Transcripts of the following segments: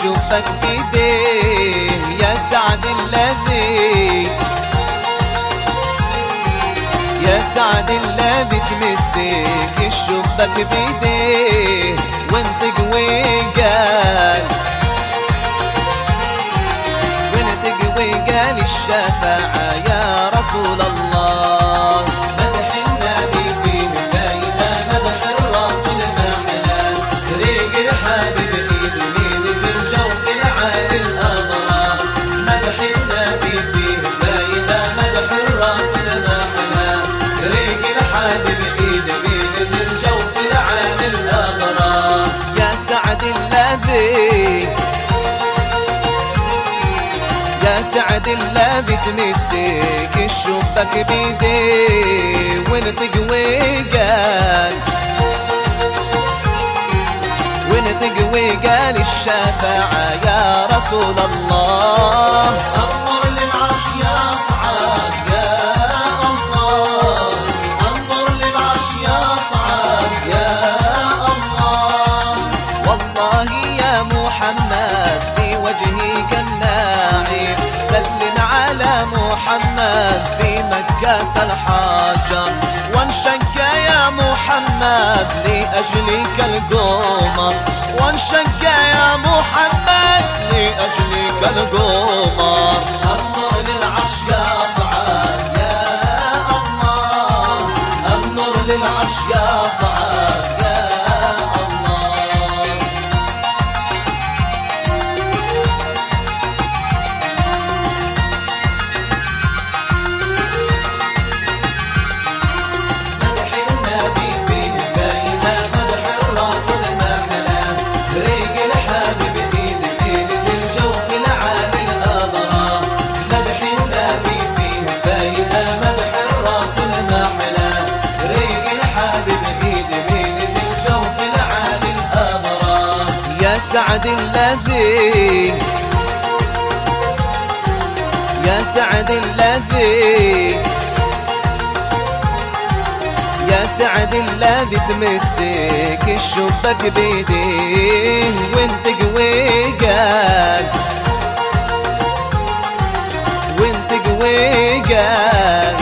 الشبك بيديه يا سعد الذي يا سعد الذي تمسك الشبك بيديه وانطق وقال وانطق وقال الشفاعة يا رسول الله مدح النبي فيه فايدة مدح الرسول محلى طريق الحبيب ايد مين في الجوف العالي الأبرار مدح النبي فيه فايدة مدح الرسول محلى طريق الحبيب ايد مين في الجوف العالي الأبرار يا سعد الذي يا سعد الذي تمسك الشبك بيديه ونطق وقال ونطق وقال الشفاعة يا رسول الله أمر للعرش يصعد يا الله أمر للعرش يصعد يا الله والله يا محمد في وجهك الناعم سلم على محمد في مكة الحاجة وانشق يا محمد لأجلك القمر وانشق يا محمد لأجلك القمر النور للعرش يصعد يا الله النور للعرش يصعد يا الله مدح النبي فيه باينة مدح الرسول محلى طريق الحبيب ايد ايد في الجوف العالي الابرار مدح النبي فيه باينة مدح الرسول محلى طريق الحبيب ايد ايد في الجوف العالي الابرار يا سعد الذي يا سعد الذي يا سعد الذي تمسك الشبك بيديه وانطق وقال وانطق وقال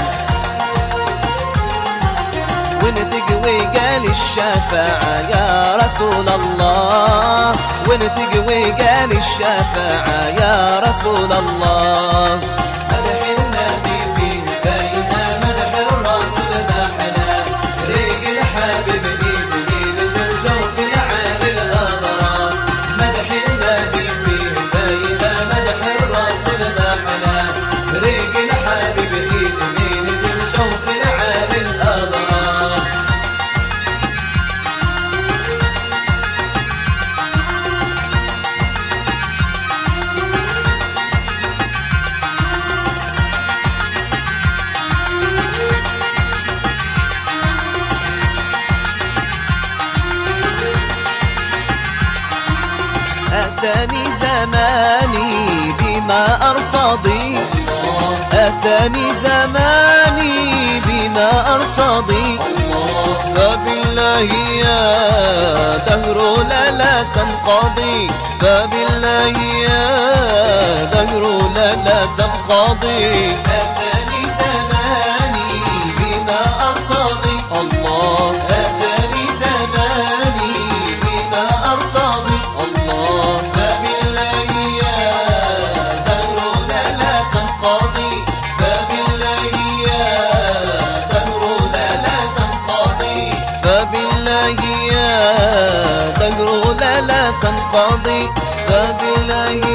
ونطق وقال الشفاعة يا رسول الله ونطق وقال الشفاعة يا رسول الله مدح النبي فيه باينة مدح الرسول محلى طريق الحبيب ايد ايد في الجوف العالي الابرار مدح النبي فيه باينة مدح الرسول محلى طريق الحبيب ايد ايد في الجوف العالي الابرار أتاني زماني بما أرتضي أتاني زماني بما أرتضي فبالله يا دهر لا لا تنقضي فبالله يا دهر لا لا تنقضي أتاني زماني بما أرتضي الله أتاني زماني بما أرتضي الله فبالله يا دهر لا لا تنقضي فبالله يا دهر لا لا تنقضي فبالله يا دهر لا لا تنقضي فبالله